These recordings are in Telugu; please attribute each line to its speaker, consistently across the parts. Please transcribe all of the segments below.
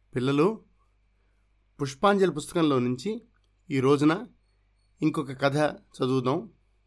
Speaker 1: పిల్లలు పుష్పాంజలి పుస్తకంలో నుంచి ఈ రోజున ఇంకొక కథ చదువుదాం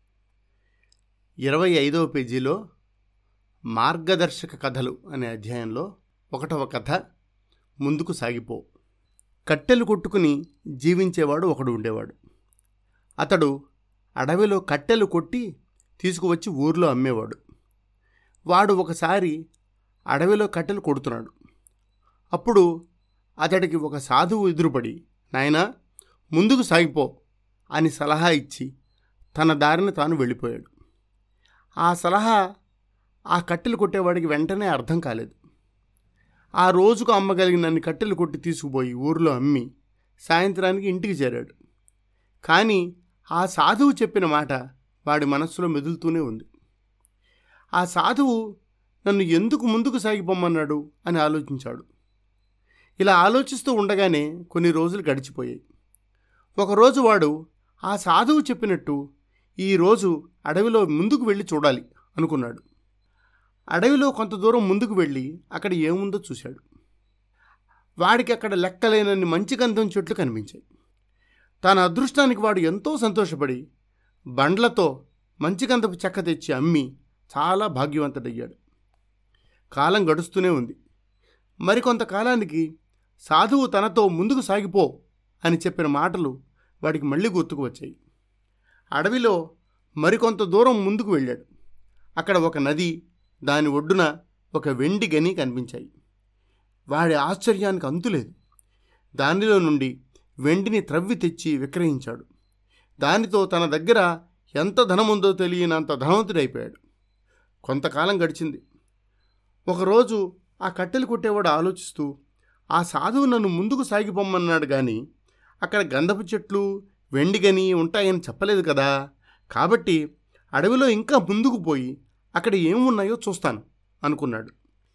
Speaker 1: ఇరవై ఐదవ పేజీలో మార్గదర్శక కథలు అనే అధ్యాయంలో ఒకటవ కథ ముందుకు సాగిపో కట్టెలు కొట్టుకుని జీవించేవాడు ఒకడు ఉండేవాడు అతడు అడవిలో కట్టెలు కొట్టి తీసుకువచ్చి ఊర్లో అమ్మేవాడు వాడు ఒకసారి అడవిలో కట్టెలు కొడుతున్నాడు అప్పుడు అతడికి ఒక సాధువు ఎదురుపడి నాయనా ముందుకు సాగిపో అని సలహా ఇచ్చి తన దారిన తాను వెళ్ళిపోయాడు ఆ సలహా ఆ కట్టెలు కొట్టేవాడికి వెంటనే అర్థం కాలేదు ఆ రోజుకు అమ్మగలిగినన్ని కట్టెలు కొట్టి తీసుకుపోయి ఊరిలో అమ్మి సాయంత్రానికి ఇంటికి చేరాడు కానీ ఆ సాధువు చెప్పిన మాట వాడి మనస్సులో మెదులుతూనే ఉంది ఆ సాధువు నన్ను ఎందుకు ముందుకు సాగిపోమన్నాడు అని ఆలోచించాడు ఇలా ఆలోచిస్తూ ఉండగానే కొన్ని రోజులు గడిచిపోయాయి ఒకరోజు వాడు ఆ సాధువు చెప్పినట్టు ఈరోజు అడవిలో ముందుకు వెళ్ళి చూడాలి అనుకున్నాడు అడవిలో కొంత దూరం ముందుకు వెళ్ళి అక్కడ ఏముందో చూశాడు వాడికి అక్కడ లెక్కలేనన్ని మంచి గంధం చెట్లు కనిపించాయి తన అదృష్టానికి వాడు ఎంతో సంతోషపడి బండ్లతో మంచి గంధపు చెక్క తెచ్చి అమ్మి చాలా భాగ్యవంతుడయ్యాడు కాలం గడుస్తూనే ఉంది మరికొంతకాలానికి సాధువు తనతో ముందుకు సాగిపో అని చెప్పిన మాటలు వాడికి మళ్ళీ గుర్తుకు వచ్చాయి అడవిలో మరికొంత దూరం ముందుకు వెళ్ళాడు అక్కడ ఒక నది దాని ఒడ్డున ఒక వెండి గని కనిపించాయి వాడి ఆశ్చర్యానికి అంతులేదు దానిలో నుండి వెండిని త్రవ్వి తెచ్చి విక్రయించాడు దానితో తన దగ్గర ఎంత ధనముందో తెలియనంత ధనవంతుడైపోయాడు కొంతకాలం గడిచింది ఒకరోజు ఆ కట్టెలు కొట్టేవాడు ఆలోచిస్తూ ఆ సాధువు నన్ను ముందుకు సాగిపోమన్నాడు కానీ అక్కడ గంధపు చెట్లు వెండిగని ఉంటాయని చెప్పలేదు కదా కాబట్టి అడవిలో ఇంకా ముందుకు పోయి అక్కడ ఏమున్నాయో చూస్తాను అనుకున్నాడు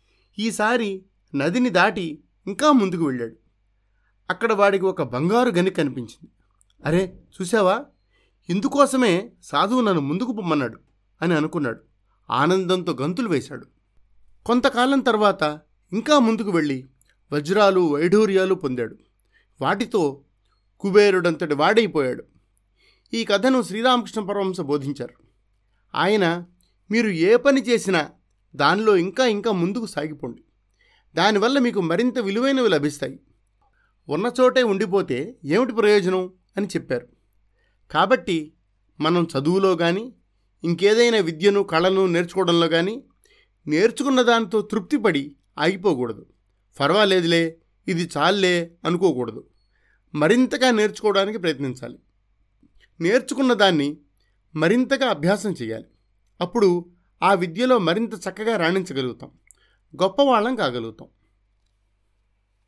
Speaker 1: ఈసారి నదిని దాటి ఇంకా ముందుకు వెళ్ళాడు అక్కడ వాడికి ఒక బంగారు గని కనిపించింది అరే చూసావా ఇందుకోసమే సాధువు నన్ను ముందుకు పొమ్మన్నాడు అని అనుకున్నాడు ఆనందంతో గంతులు వేశాడు కొంతకాలం తర్వాత ఇంకా ముందుకు వెళ్ళి వజ్రాలు వైఢూర్యాలు పొందాడు వాటితో కుబేరుడంతటి వాడైపోయాడు ఈ కథను శ్రీరామకృష్ణ పరమహంస బోధించారు ఆయన మీరు ఏ పని చేసినా దానిలో ఇంకా ఇంకా ముందుకు సాగిపోండి దానివల్ల మీకు మరింత విలువైనవి లభిస్తాయి ఉన్న చోటే ఉండిపోతే ఏమిటి ప్రయోజనం అని చెప్పారు కాబట్టి మనం చదువులో కానీ ఇంకేదైనా విద్యను కళను నేర్చుకోవడంలో కానీ నేర్చుకున్న దానితో తృప్తిపడి ఆగిపోకూడదు పర్వాలేదులే ఇది చాలే అనుకోకూడదు మరింతగా నేర్చుకోవడానికి ప్రయత్నించాలి నేర్చుకున్న దాన్ని మరింతగా అభ్యాసం చేయాలి అప్పుడు ఆ విద్యలో మరింత చక్కగా రాణించగలుగుతాం గొప్పవాళ్ళం కాగలుగుతాం